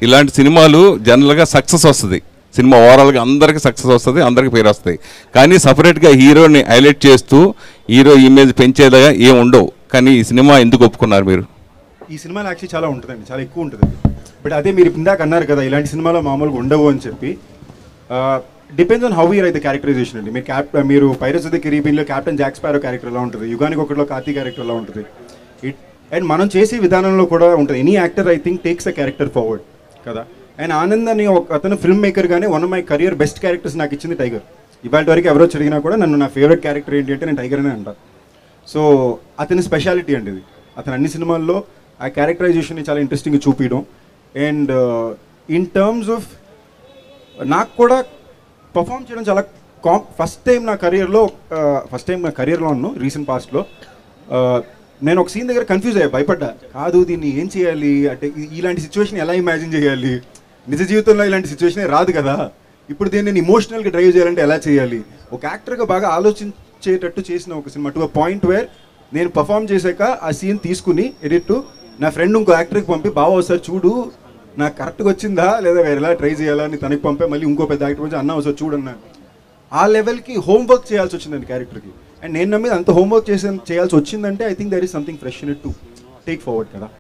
ఇలాంటి సినిమాలు జనరల్గా సక్సెస్ వస్తుంది సినిమా ఓవరాల్గా అందరికీ సక్సెస్ వస్తుంది అందరికీ పేరు వస్తాయి కానీ సపరేట్గా హీరోని హైలైట్ చేస్తూ హీరో ఇమేజ్ పెంచేలాగా ఏం ఉండవు కానీ ఈ సినిమా ఎందుకు ఒప్పుకున్నారు మీరు ఈ సినిమాలో యాక్చువల్లీ చాలా ఉంటుందండి చాలా ఎక్కువ ఉంటుంది బట్ అదే మీరు ఇందాక అన్నారు కదా ఇలాంటి సినిమాలో మామూలుగా ఉండవు అని చెప్పి డిపెండ్స్ ఆన్ హౌ ఇయర్ అయితే క్యారెక్టరైజేషన్ అండి మీరు క్యాప్ మీరు పైరస్ ది కెరీబియన్లో క్యాప్టెన్ జాక్ స్పారో క్యారెక్టర్ ఎలా ఉంటుంది యుగానికి ఒకటిలో కార్తీ క్యారెక్టర్ ఎలా ఉంటుంది ఇట్ అండ్ మనం చేసే విధానంలో కూడా ఉంటుంది any actor I think takes a character forward కదా అండ్ ఆనంద్ అని ఒక అతను ఫిల్మ్ మేకర్ గానే one of my career best characters నాకు ఇచ్చింది టైగర్ ఇవాళ వరకు ఎవరో అడిగినా కూడా నన్ను నా ఫేవరెట్ క్యారెక్టర్ ఏంటి అంటే నేను టైగర్ అనే అంటాను సో అతని స్పెషాలిటీ అండి ఇది అతను అన్ని సినిమాల్లో ఆ క్యారెక్టరైజేషన్ని చాలా ఇంట్రెస్టింగ్గా చూపించడం అండ్ ఇన్ టర్మ్స్ ఆఫ్ నాకు కూడా పర్ఫామ్ చేయడం చాలా కాం ఫస్ట్ టైం నా కెరియర్లో ఫస్ట్ టైం నా కెరియర్లో ఉన్నాను రీసెంట్ పాస్ట్లో నేను ఒక సీన్ దగ్గర కన్ఫ్యూజ్ అయ్యా భయపడ్డా కాదు దీన్ని ఏం చేయాలి అంటే ఈ- ఇలాంటి సిచ్యువేషన్ ఎలా ఇమాజిన్ చేయాలి నిజ జీవితంలో ఇలాంటి సిచ్యువేషన్ రాదు కదా ఇప్పుడు దీన్ని నేను ఇమోషనల్గా డ్రైవ్ చేయాలంటే ఎలా చేయాలి ఒక యాక్టర్గా బాగా ఆలోచించేటట్టు చేసిన ఒక సినిమా టు అ పాయింట్ వేర్ నేను పర్ఫామ్ చేశాక ఆ సీన్ తీసుకుని ఎడిట్ నా ఫ్రెండ్ ఇంకో యాక్టర్కి పంపి బాగా ఒకసారి చూడు నాకు కరెక్ట్గా వచ్చిందా లేదా వేరేలా ట్రై చేయాలా అని తనకి పంపే మళ్ళీ ఇంకో పెద్ద యాక్టర్ వచ్చి అన్న ఒకసారి చూడన్నా ఆ లెవెల్కి హోంవర్క్ చేయాల్సి వచ్చిందండి క్యారెక్టర్కి అండ్ నేను నమ్మేది అంత హోంవర్క్ చేసే చేయాల్సి వచ్చిందంటే I think there is something fresh in to take forward కదా